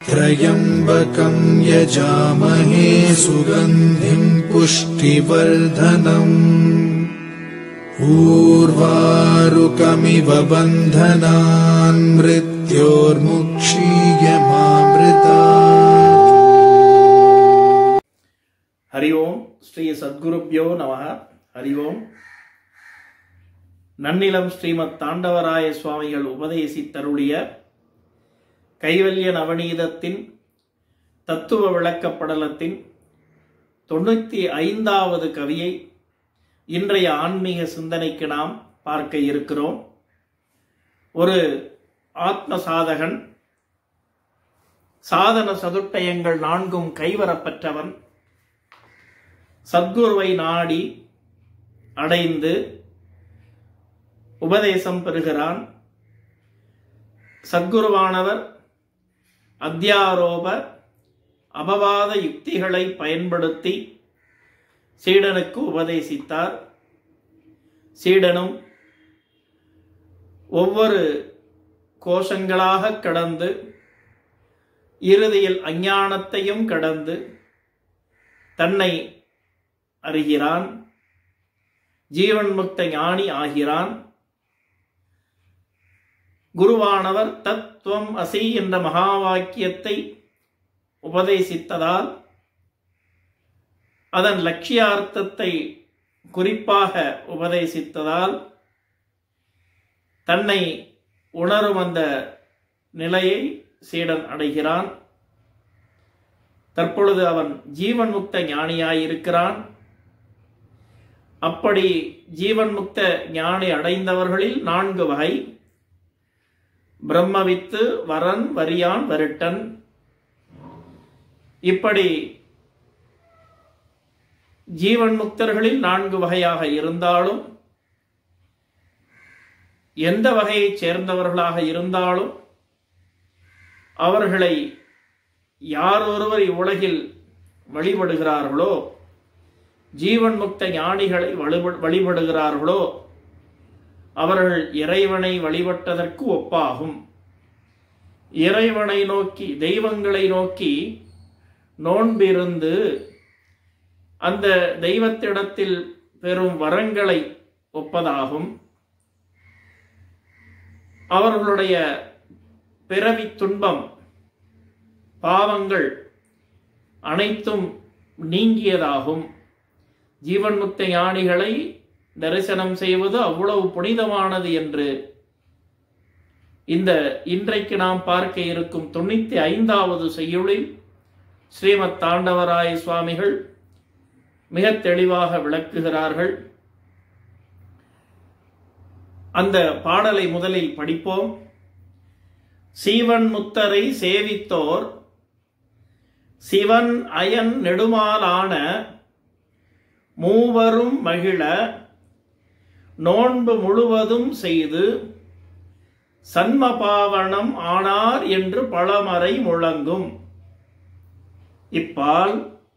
त्र्यम्बकम् यजामहे सुगन्धिम् पुष्टिवर्धनम् ऊर्वारुकमिव बन्धनान् मृत्योर्मुक्षीयमामृता ஹரி ஓம் ஸ்ரீ சத்குருப்யோ நம ஹரி ஓம் நன்னிலம் ஸ்ரீமத் தாண்டவராய சுவாமிகள் உபதேசித்தருளிய கைவல்ய நவநீதத்தின் தத்துவ விளக்கப்படலத்தின் தொண்ணூற்றி ஐந்தாவது கவியை இன்றைய ஆன்மீக சிந்தனைக்கு நாம் பார்க்க இருக்கிறோம் ஒரு ஆத்ம சாதகன் சாதன சதுட்டயங்கள் நான்கும் கைவரப்பெற்றவன் சத்குருவை நாடி அடைந்து உபதேசம் பெறுகிறான் சத்குருவானவர் அத்தியாரோப அபவாத யுக்திகளை பயன்படுத்தி சீடனுக்கு உபதேசித்தார் சீடனும் ஒவ்வொரு கோஷங்களாக கடந்து இறுதியில் அஞ்ஞானத்தையும் கடந்து தன்னை அறிகிறான் ஜீவன் முக்த ஞானி ஆகிறான் குருவானவர் தத்துவம் அசி என்ற மகா வாக்கியத்தை உபதேசித்ததால் அதன் லட்சியார்த்தத்தை குறிப்பாக உபதேசித்ததால் தன்னை உணரும் அந்த நிலையை சீடன் அடைகிறான் தற்பொழுது அவன் ஜீவன் முக்த ஞானியாயிருக்கிறான் அப்படி ஜீவன் முக்த ஞானி அடைந்தவர்களில் நான்கு வகை பிரம்மவித்து வரன் வரியான் வருட்டன் இப்படி ஜீவன் முக்தர்களில் நான்கு வகையாக இருந்தாலும் எந்த வகையைச் சேர்ந்தவர்களாக இருந்தாலும் அவர்களை யார் ஒருவர் இவ்வுலகில் வழிபடுகிறார்களோ ஜீவன் முக்த ஞானிகளை வழிப- வழிபடுகிறார்களோ அவர்கள் இறைவனை வழிபட்டதற்கு ஒப்பாகும் இறைவனை நோக்கி தெய்வங்களை நோக்கி நோன்பிருந்து அந்த தெய்வத்திடத்தில் பெறும் வரங்களை ஒப்பதாகும் அவர்களுடைய பிறவி துன்பம் பாவங்கள் அனைத்தும் நீங்கியதாகும் ஜீவன் முக்த ஞானிகளை தரிசனம் செய்வது அவ்வளவு புனிதமானது என்று இந்த இன்றைக்கு நாம் பார்க்க இருக்கும் தொண்ணூத்தி ஐந்தாவது செய்யுளில் ஸ்ரீமத் தாண்டவராய சுவாமிகள் மிக தெளிவாக விளக்குகிறார்கள் அந்த பாடலை முதலில் படிப்போம் சீவன் முத்தரை சேவித்தோர் சிவன் அயன் நெடுமாலான மூவரும் மகிழ நோன்பு முழுவதும் செய்து சன்மபாவனம் ஆனார் என்று பழமறை முழங்கும் இப்பால்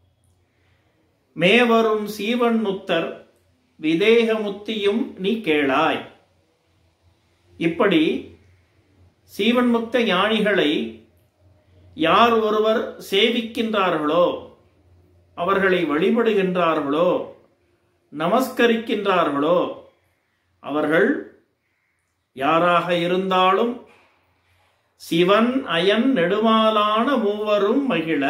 மேவரும் சீவன் முத்தர் விதேகமுத்தியும் நீ கேளாய் இப்படி சீவன் முக்த ஞானிகளை யார் ஒருவர் சேவிக்கின்றார்களோ அவர்களை வழிபடுகின்றார்களோ நமஸ்கரிக்கின்றார்களோ அவர்கள் யாராக இருந்தாலும் சிவன் அயன் நெடுமாலான மூவரும் மகிழ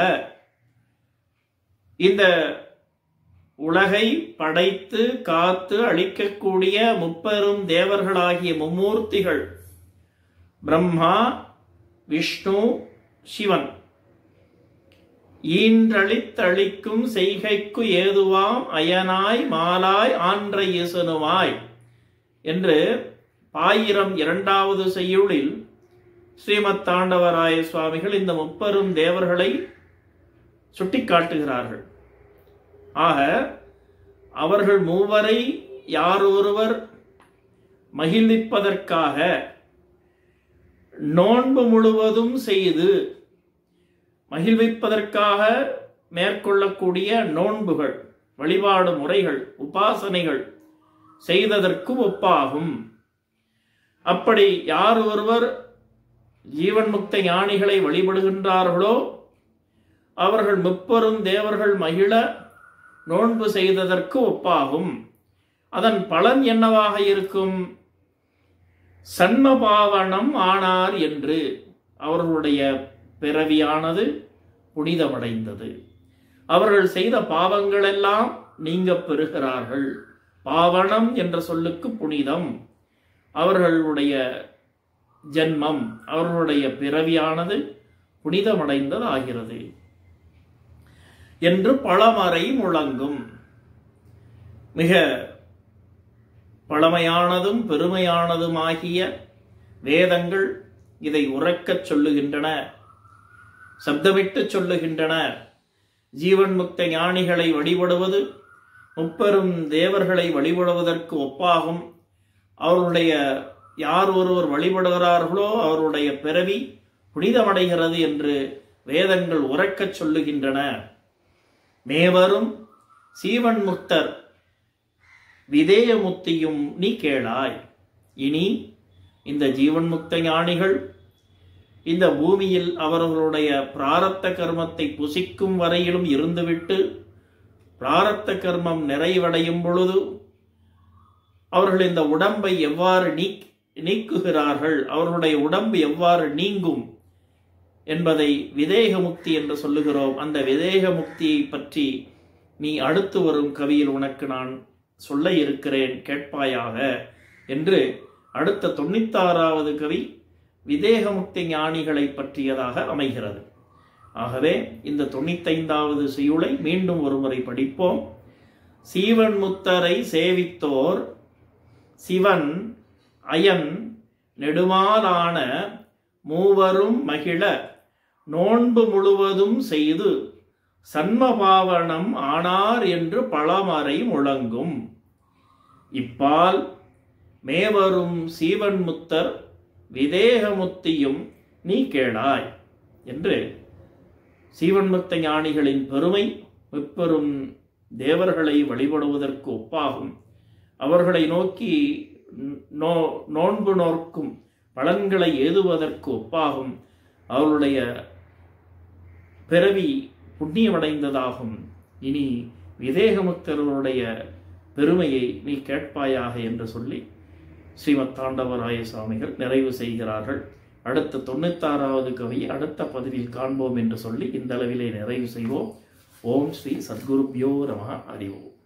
இந்த உலகை படைத்து காத்து அழிக்கக்கூடிய முப்பெரும் தேவர்களாகிய மும்மூர்த்திகள் பிரம்மா விஷ்ணு சிவன் ஈன்றளித்தளிக்கும் செய்கைக்கு ஏதுவாம் அயனாய் மாலாய் ஆன்ற இயேசுனுமாய் என்று பாயிரம் இரண்டாவது செய்யுளில் ஸ்ரீமத் தாண்டவராய சுவாமிகள் இந்த முப்பெரும் தேவர்களை சுட்டிக்காட்டுகிறார்கள் ஆக அவர்கள் மூவரை யார் ஒருவர் மகிழ்விப்பதற்காக நோன்பு முழுவதும் செய்து மகிழ்விப்பதற்காக மேற்கொள்ளக்கூடிய நோன்புகள் வழிபாடு முறைகள் உபாசனைகள் செய்ததற்கு ஒப்பாகும் அப்படி யார் ஒருவர் ஜீவன் முக்த ஞானிகளை வழிபடுகின்றார்களோ அவர்கள் முப்பெரும் தேவர்கள் மகிழ நோன்பு செய்ததற்கு ஒப்பாகும் அதன் பலன் என்னவாக இருக்கும் சன்ம பாவனம் ஆனார் என்று அவர்களுடைய பிறவியானது புனிதமடைந்தது அவர்கள் செய்த பாவங்களெல்லாம் நீங்க பெறுகிறார்கள் பாவனம் என்ற சொல்லுக்கு புனிதம் அவர்களுடைய ஜென்மம் அவர்களுடைய பிறவியானது புனிதமடைந்ததாகிறது என்று பழமறை முழங்கும் மிக பழமையானதும் பெருமையானதுமாகிய வேதங்கள் இதை உறக்கச் சொல்லுகின்றன சப்தமிட்டு சொல்லுகின்றன ஜீவன் முக்த ஞானிகளை வழிபடுவது முப்பெரும் தேவர்களை வழிபடுவதற்கு ஒப்பாகும் அவருடைய யார் ஒருவர் வழிபடுகிறார்களோ அவருடைய பிறவி புனிதமடைகிறது என்று வேதங்கள் உறக்கச் சொல்லுகின்றன மேவரும் சீவன் முக்தர் விதேயமுத்தியும் நீ கேளாய் இனி இந்த ஜீவன் முக்த ஞானிகள் இந்த பூமியில் அவர்களுடைய பிராரத்த கர்மத்தை புசிக்கும் வரையிலும் இருந்துவிட்டு பிராரத்த கர்மம் நிறைவடையும் பொழுது அவர்கள் இந்த உடம்பை எவ்வாறு நீக் நீக்குகிறார்கள் அவர்களுடைய உடம்பு எவ்வாறு நீங்கும் என்பதை விதேக முக்தி என்று சொல்லுகிறோம் அந்த விதேக முக்தியை பற்றி நீ அடுத்து வரும் கவியில் உனக்கு நான் சொல்ல இருக்கிறேன் கேட்பாயாக என்று அடுத்த தொண்ணூத்தாறாவது கவி விதேகமுக்தி ஞானிகளை பற்றியதாக அமைகிறது ஆகவே இந்த தொண்ணூத்தைந்தாவது செய்யுளை மீண்டும் ஒருமுறை படிப்போம் சீவன் முத்தரை சேவித்தோர் சிவன் அயன் நெடுமாலான மூவரும் மகிழ நோன்பு முழுவதும் செய்து சன்மபாவனம் ஆனார் என்று பழமறை முழங்கும் இப்பால் மேவரும் சீவன் முத்தர் விதேகமுத்தியும் நீ கேளாய் என்று சீவன்முக்த ஞானிகளின் பெருமை முப்பெரும் தேவர்களை வழிபடுவதற்கு ஒப்பாகும் அவர்களை நோக்கி நோ நோன்பு நோக்கும் பலன்களை ஏதுவதற்கு ஒப்பாகும் அவருடைய பிறவி புண்ணியமடைந்ததாகும் இனி விதேகமுக்தர்களுடைய பெருமையை நீ கேட்பாயாக என்று சொல்லி ஸ்ரீமத் தாண்டவராய சுவாமிகள் நிறைவு செய்கிறார்கள் அடுத்த தொண்ணூத்தாறாவது கவியை அடுத்த பதிவில் காண்போம் என்று சொல்லி இந்த அளவிலே நிறைவு செய்வோம் ஓம் ஸ்ரீ சத்குருப்யோ நம அறிவோம்